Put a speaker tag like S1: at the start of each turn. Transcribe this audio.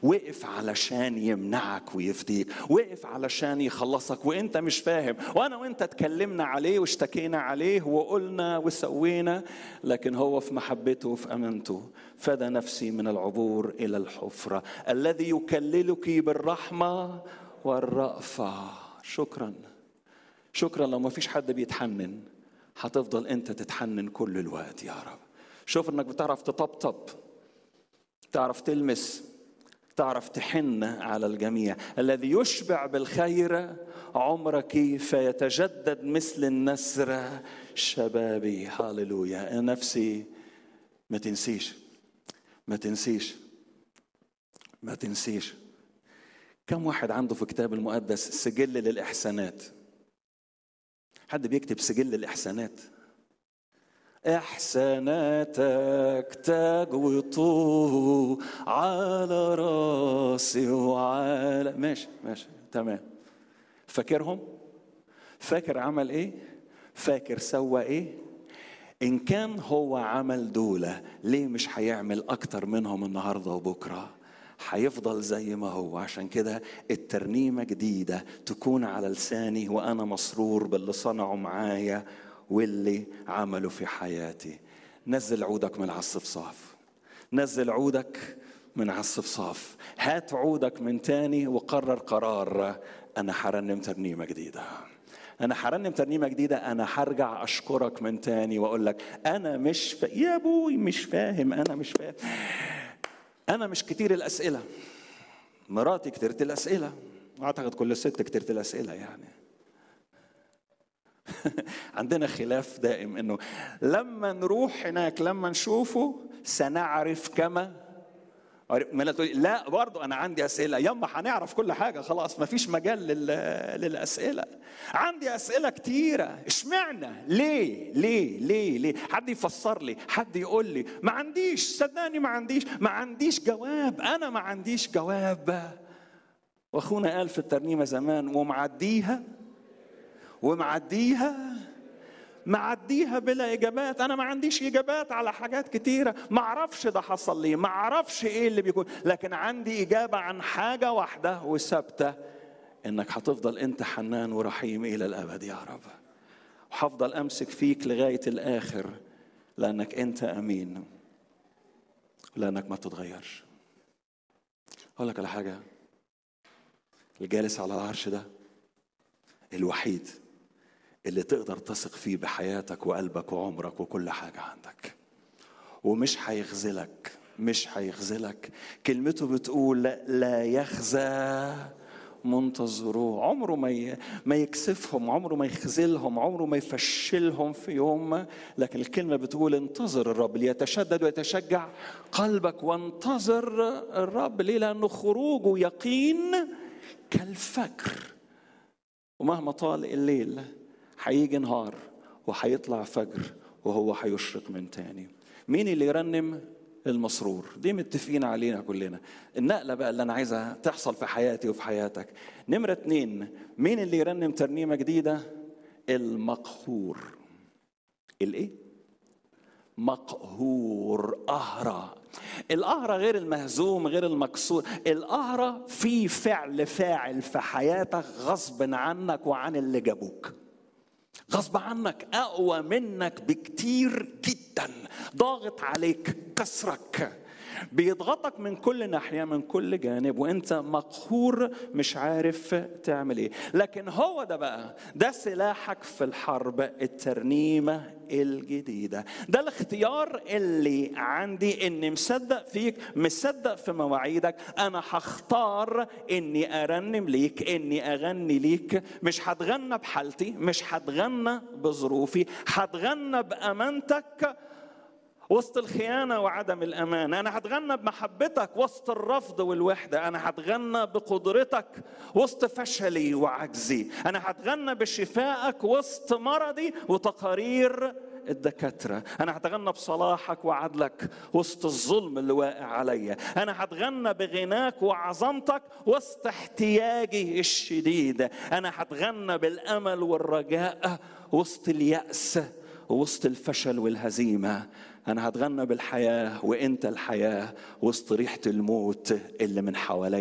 S1: وقف علشان يمنعك ويفديك وقف علشان يخلصك وانت مش فاهم وانا وانت اتكلمنا عليه واشتكينا عليه وقلنا وسوينا لكن هو في محبته وفي امانته فدى نفسي من العبور الى الحفره الذي يكللك بالرحمه والرأفه شكرا شكرا لو ما فيش حد بيتحنن هتفضل انت تتحنن كل الوقت يا رب شوف انك بتعرف تطبطب تعرف تلمس تعرف تحن على الجميع الذي يشبع بالخير عمرك فيتجدد مثل النسر شبابي هاللويا يا نفسي ما تنسيش ما تنسيش ما تنسيش كم واحد عنده في كتاب المقدس سجل للإحسانات حد بيكتب سجل الإحسانات إحساناتك تاج وطوب على راسي وعلى ماشي ماشي تمام فاكرهم فاكر عمل ايه فاكر سوى ايه ان كان هو عمل دولة ليه مش هيعمل اكتر منهم النهاردة وبكرة هيفضل زي ما هو عشان كده الترنيمة جديدة تكون على لساني وأنا مسرور باللي صنعه معايا واللي عمله في حياتي نزل عودك من على الصفصاف نزل عودك من على الصفصاف هات عودك من تاني وقرر قرار أنا هرنم ترنيمة جديدة أنا هرنم ترنيمة جديدة أنا هرجع أشكرك من تاني وأقول لك أنا مش ف... يا أبوي مش فاهم أنا مش فاهم أنا مش كتير الأسئلة مراتي كتيرة الأسئلة أعتقد كل ست كتيرة الأسئلة يعني عندنا خلاف دائم انه لما نروح هناك لما نشوفه سنعرف كما ما تقولي لا برضو انا عندي اسئله يما هنعرف كل حاجه خلاص ما فيش مجال للاسئله عندي اسئله كتيره اشمعنى ليه ليه ليه ليه حد يفسر لي حد يقول لي ما عنديش صدقني ما عنديش ما عنديش جواب انا ما عنديش جواب واخونا قال في الترنيمه زمان ومعديها ومعديها معديها بلا اجابات انا ما عنديش اجابات على حاجات كتيره ما اعرفش ده حصل ليه ما اعرفش ايه اللي بيكون لكن عندي اجابه عن حاجه واحده وثابته انك هتفضل انت حنان ورحيم الى الابد يا رب وهفضل امسك فيك لغايه الاخر لانك انت امين لانك ما تتغيرش اقول لك على حاجه الجالس على العرش ده الوحيد اللي تقدر تثق فيه بحياتك وقلبك وعمرك وكل حاجة عندك ومش هيخذلك مش هيخذلك كلمته بتقول لا يخزى منتظروه عمره ما ما يكسفهم عمره ما يخذلهم عمره ما يفشلهم في يوم لكن الكلمه بتقول انتظر الرب ليتشدد ويتشجع قلبك وانتظر الرب ليه لانه خروجه يقين كالفجر ومهما طال الليل هيجي نهار وهيطلع فجر وهو هيشرق من تاني مين اللي يرنم المسرور دي متفقين علينا كلنا النقلة بقى اللي أنا عايزها تحصل في حياتي وفي حياتك نمرة اتنين مين اللي يرنم ترنيمة جديدة المقهور الايه مقهور أهرى القهرة غير المهزوم غير المكسور القهرة في فعل فاعل في حياتك غصب عنك وعن اللي جابوك غصب عنك اقوى منك بكتير جدا ضاغط عليك كسرك بيضغطك من كل ناحية من كل جانب وانت مقهور مش عارف تعمل ايه لكن هو ده بقى ده سلاحك في الحرب الترنيمة الجديدة ده الاختيار اللي عندي اني مصدق فيك مصدق في مواعيدك انا هختار اني ارنم ليك اني اغني ليك مش هتغنى بحالتي مش هتغنى بظروفي هتغنى بامانتك وسط الخيانة وعدم الأمان أنا هتغنى بمحبتك وسط الرفض والوحدة أنا هتغنى بقدرتك وسط فشلي وعجزي أنا هتغنى بشفائك وسط مرضي وتقارير الدكاترة أنا هتغنى بصلاحك وعدلك وسط الظلم اللي واقع عليا أنا هتغنى بغناك وعظمتك وسط احتياجي الشديد أنا هتغنى بالأمل والرجاء وسط اليأس وسط الفشل والهزيمة انا هتغنى بالحياه وانت الحياه وسط ريحه الموت اللي من حواليا